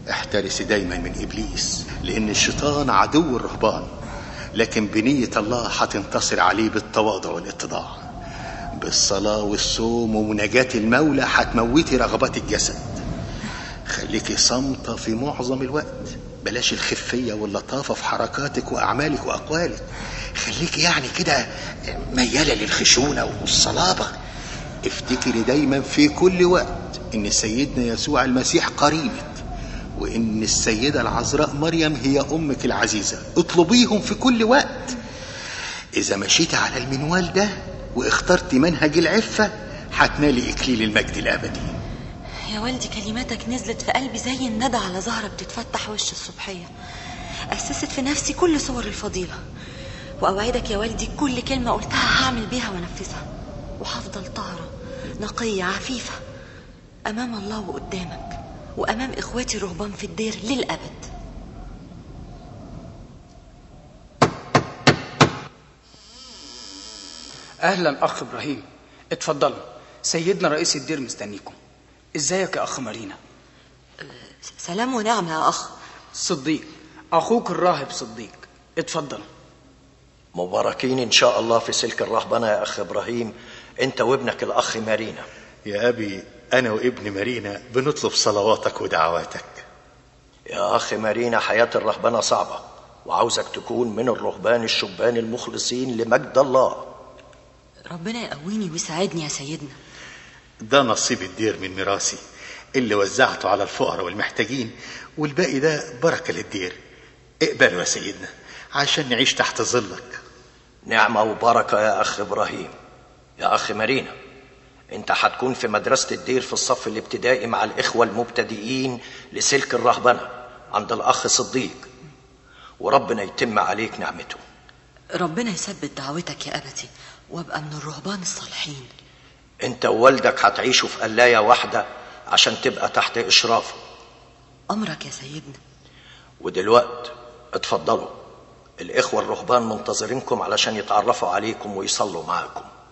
احترسي دايما من إبليس لأن الشيطان عدو الرهبان لكن بنية الله هتنتصر عليه بالتواضع والاتضاع بالصلاة والصوم ومناجاة المولى هتموتي رغبات الجسد خليكي صامتة في معظم الوقت بلاش الخفية واللطافة في حركاتك وأعمالك وأقوالك خليكي يعني كده ميالة للخشونة والصلابة افتكري دايما في كل وقت ان سيدنا يسوع المسيح قريبك وان السيدة العذراء مريم هي امك العزيزة اطلبيهم في كل وقت اذا مشيت على المنوال ده واخترت منهج العفة هتنالي اكليل المجد الابدي يا والدي كلماتك نزلت في قلبي زي الندى على زهرة بتتفتح وش الصبحية أسست في نفسي كل صور الفضيلة وأوعدك يا والدي كل كلمة قلتها هعمل بيها وأنفذها وهفضل طاهرة نقية عفيفة أمام الله وقدامك وأمام إخواتي الرهبان في الدير للأبد اهلا اخ ابراهيم اتفضلوا سيدنا رئيس الدير مستنيكم ازيك يا اخ مارينا سلام ونعمة يا أخ صديق اخوك الراهب صديق اتفضل مباركين إن شاء الله في سلك الرهبنة يا أخ إبراهيم أنت وابنك الأخ مارينا يا ابي انا وابن مارينا بنطلب صلواتك ودعواتك يا أخ مارينا حياة الرهبنة صعبة وعاوزك تكون من الرهبان الشبان المخلصين لمجد الله ربنا يقويني ويساعدني يا سيدنا ده نصيب الدير من ميراثي اللي وزعته على الفقراء والمحتاجين والباقي ده بركة للدير اقبله يا سيدنا عشان نعيش تحت ظلك نعمة وبركة يا أخ إبراهيم يا أخ مارينا أنت هتكون في مدرسة الدير في الصف الابتدائي مع الإخوة المبتدئين لسلك الرهبنة عند الأخ صديق وربنا يتم عليك نعمته ربنا يثبت دعوتك يا أبتي وأبقى من الرهبان الصالحين أنت ووالدك هتعيشوا في قلاية واحدة عشان تبقى تحت إشرافه أمرك يا سيدنا ودلوقت اتفضلوا الإخوة الرهبان منتظرينكم علشان يتعرفوا عليكم ويصلوا معاكم